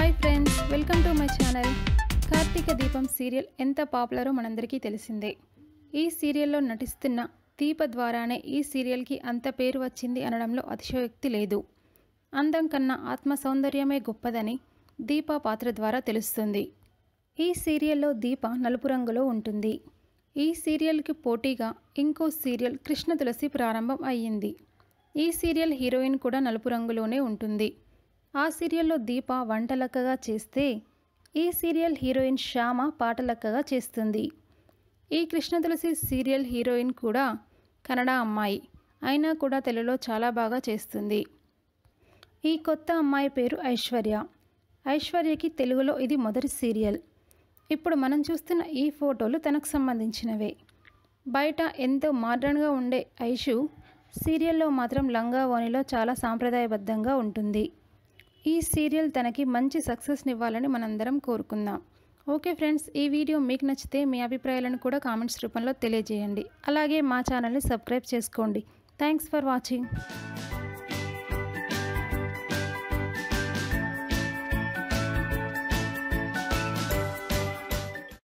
hi friends welcome to my channel Karthika Deepam serial ఎంత పాపులరో మనందరికీ తెలిసిందే ఈ సీరియల్లో నటిస్తున్న దీప ద్వారానే ఈ సీరియల్కి అంత పేరు వచ్చింది అనడంలో అతిశయోక్తి లేదు అందం కన్నా ఆత్మ సౌందర్యమే గొప్పదని దీప పాత్ర ద్వారా తెలుస్తుంది ఈ సీరియల్లో దీప నలుపు రంగులో ఉంటుంది ఈ సీరియల్కి పోటీగా ఇంకో సీరియల్ కృష్ణ తులసి ప్రారంభం అయ్యింది ఈ సీరియల్ హీరోయిన్ కూడా నలుపు రంగులోనే ఉంటుంది ఆ సీరియల్లో దీప వంటలక్కగా చేస్తే ఈ సీరియల్ హీరోయిన్ శ్యామ పాటలక్కగా చేస్తుంది ఈ కృష్ణ తులసి సీరియల్ హీరోయిన్ కూడా కన్నడ అమ్మాయి అయినా కూడా తెలుగులో చాలా బాగా చేస్తుంది ఈ కొత్త అమ్మాయి పేరు ఐశ్వర్య ఐశ్వర్యకి తెలుగులో ఇది మొదటి సీరియల్ ఇప్పుడు మనం చూస్తున్న ఈ ఫోటోలు తనకు సంబంధించినవే బయట ఎంతో మోడ్రన్గా ఉండే ఐషు సీరియల్లో మాత్రం లంగా ఓనిలో చాలా సాంప్రదాయబద్ధంగా ఉంటుంది ఈ సీరియల్ తనకి మంచి సక్సెస్నివ్వాలని మనందరం కోరుకుందాం ఓకే ఫ్రెండ్స్ ఈ వీడియో మీకు నచ్చితే మీ అభిప్రాయాలను కూడా కామెంట్స్ రూపంలో తెలియజేయండి అలాగే మా ఛానల్ని సబ్స్క్రైబ్ చేసుకోండి థ్యాంక్స్ ఫర్ వాచింగ్